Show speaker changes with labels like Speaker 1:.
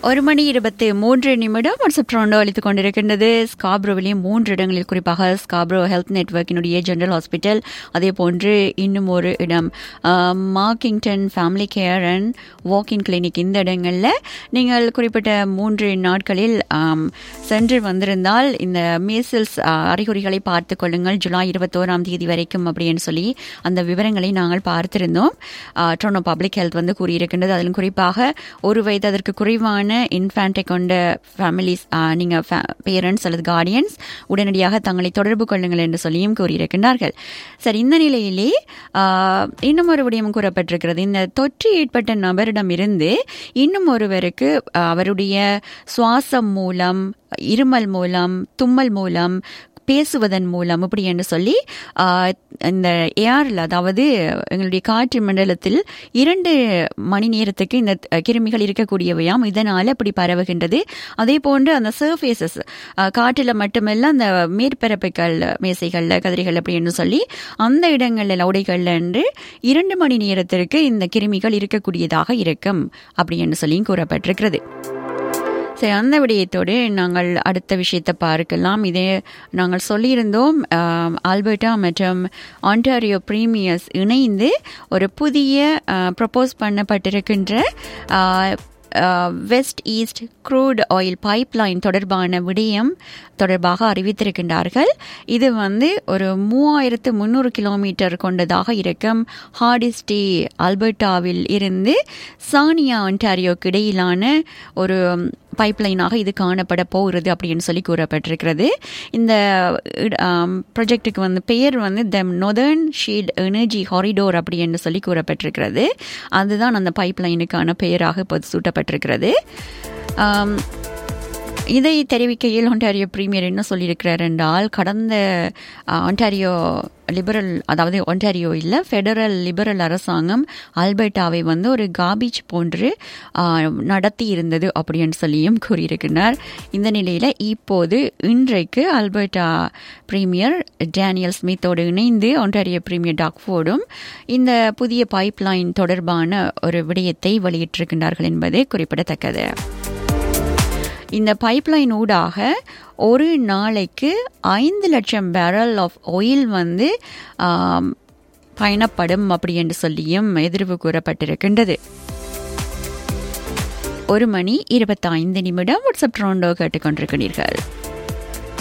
Speaker 1: ஒரு மணி இருபத்தி மூன்று நிமிடம் வாட்ஸ்அப் ட்ரோண்டோ அளித்துக் கொண்டிருக்கின்றது ஸ்காப்ரோவிலேயும் மூன்று இடங்களில் குறிப்பாக ஸ்காப்ரோ ஹெல்த் நெட்வொர்க்கினுடைய ஜெனரல் ஹாஸ்பிட்டல் அதே போன்று இன்னும் ஒரு இடம் ஆஹ், Markington Family Care and walk in clinic இந்த இடங்களில் நீங்கள் குறிப்பிட்ட மூன்று நாட்களில் ஆம், சென்று வந்திருந்தால் இந்த மீசல்ஸ் அறிகுறிகளை பார்த்து கொள்ளுங்கள் ஜூலை இருபத்தோராம் தேதி வரைக்கும் அப்படின்னு சொல்லி அந்த விவரங்களை நாங்கள் பார்த்திருந்தோம் ஆஹ், ட்ரோனோ பப்ளிக் ஹெல்த் வந்து கூறியிருக்கின்றது அதிலும் குறிப்பாக ஒரு வயது அதற்கு குறைவான இன்ஃபேண்டை கொண்ட ஃபேமிலிஸ் நீங்கள் பேரண்ட்ஸ் அல்லது கார்டியன்ஸ் உடனடியாக தங்களை தொடர்பு கொள்ளுங்கள் என்று சொல்லியும் கூறியிருக்கின்றார்கள் சரி இந்த நிலையிலே ஆஹ், இன்னும் ஒரு விடயம் கூறப்பட்டிருக்கிறது இந்த தொற்று ஏற்பட்ட நபரிடமிருந்து இன்னும் ஒருவருக்கு ஆஹ், அவருடைய சுவாசம் மூலம் இருமல் மூலம் தும்மல் மூலம் பேசுவதன் மூலம் இப்படி என்று சொல்லி ஆஹ், இந்த ஏஆரில் அதாவது எங்களுடைய காற்று மண்டலத்தில் இரண்டு மணி நேரத்துக்கு இந்த கிருமிகள் இருக்கக்கூடியவையாம் இதனால் அப்படி பரவுகின்றது அதே போன்று அந்த சர்ஃபேசஸ் காற்றில் மட்டுமல்ல அந்த மேற்பரப்புகள் மேசைகளில் கதிரிகள் அப்படின்னு சொல்லி அந்த இடங்களில் உடைகளில் என்று இரண்டு மணி நேரத்திற்கு இந்த கிருமிகள் இருக்கக்கூடியதாக இருக்கும் அப்படின்னு சொல்லியும் கூறப்பட்டிருக்கிறது சரி அந்த விடயத்தோடு நாங்கள் அடுத்த விஷயத்தை பார்க்கலாம் இதே நாங்கள் சொல்லியிருந்தோம் ஆம், ஆல்பர்டா மற்றும் ஆண்டாரியோ பிரீமியர்ஸ் இணைந்து ஒரு புதிய ப்ரப்போஸ் பண்ணப்பட்டிருக்கின்ற ஆ, ஆ, West East crude oil pipeline தொடர்பான விடயம் தொடர்பாக அறிவித்திருக்கின்றார்கள் இது வந்து ஒரு மூவாயிரத்து முந்நூறு கிலோமீட்டர் கொண்டதாக இருக்கும் ஹார்டிஸ்டி ஆல்பர்டாவில் இருந்து சானியா ஒன்டாரியோக்கு இடையிலான ஒரு பைப்லைனாக இது காணப்பட போகிறது அப்படின்னு சொல்லி கூறப்பட்டிருக்கிறது இந்த ப்ரொஜெக்டுக்கு வந்து பெயர் வந்து the Northern Shield Energy corridor அப்படின்னு சொல்லி கூறப்பட்டிருக்கிறது அதுதான் அந்த பைப்லைனுக்கான பெயராக இப்போது சூட்டப்பட்டிருக்கிறது ஆம், இதை தெரிவிக்கையில் ஒன்டாரியோ பிரீமியர் என்ன சொல்லியிருக்கிறார் என்றால் கடந்த அஹ், ஒன்டாரியோ லிபரல் அதாவது ஒன்டாரியோ இல்லை ஃபெடரல் லிபரல் அரசாங்கம் ஆல்பர்டாவை வந்து ஒரு காபீச் போன்று அஹ், நடத்தி இருந்தது அப்படின்னு சொல்லியும் கூறியிருக்கிறார் இந்த நிலையில் இப்போது இன்றைக்கு ஆல்பர்டா பிரீமியர் டேனியல் ஸ்மித்தோடு இணைந்து ஒன்டாரியோ பிரீமியர் டாக்ஃபோர்டும் இந்த புதிய பைப்லைன் தொடர்பான ஒரு விடயத்தை வெளியிட்டிருக்கின்றார்கள் என்பது குறிப்பிடத்தக்கது இந்த பைப்லைன் ஊடாக ஒரு நாளைக்கு ஐந்து லட்சம் பேரல் ஆஃப் ஆயில் வந்து ஆம், பயணப்படும் அப்படி என்று சொல்லியும் எதிர்வு கூறப்பட்டிருக்கின்றது ஒரு மணி இருபத்தைந்து நிமிடம் வாட்ஸ்அப் ட்ரோண்டோ கேட்டுக்கொண்டிருக்கிறீர்கள்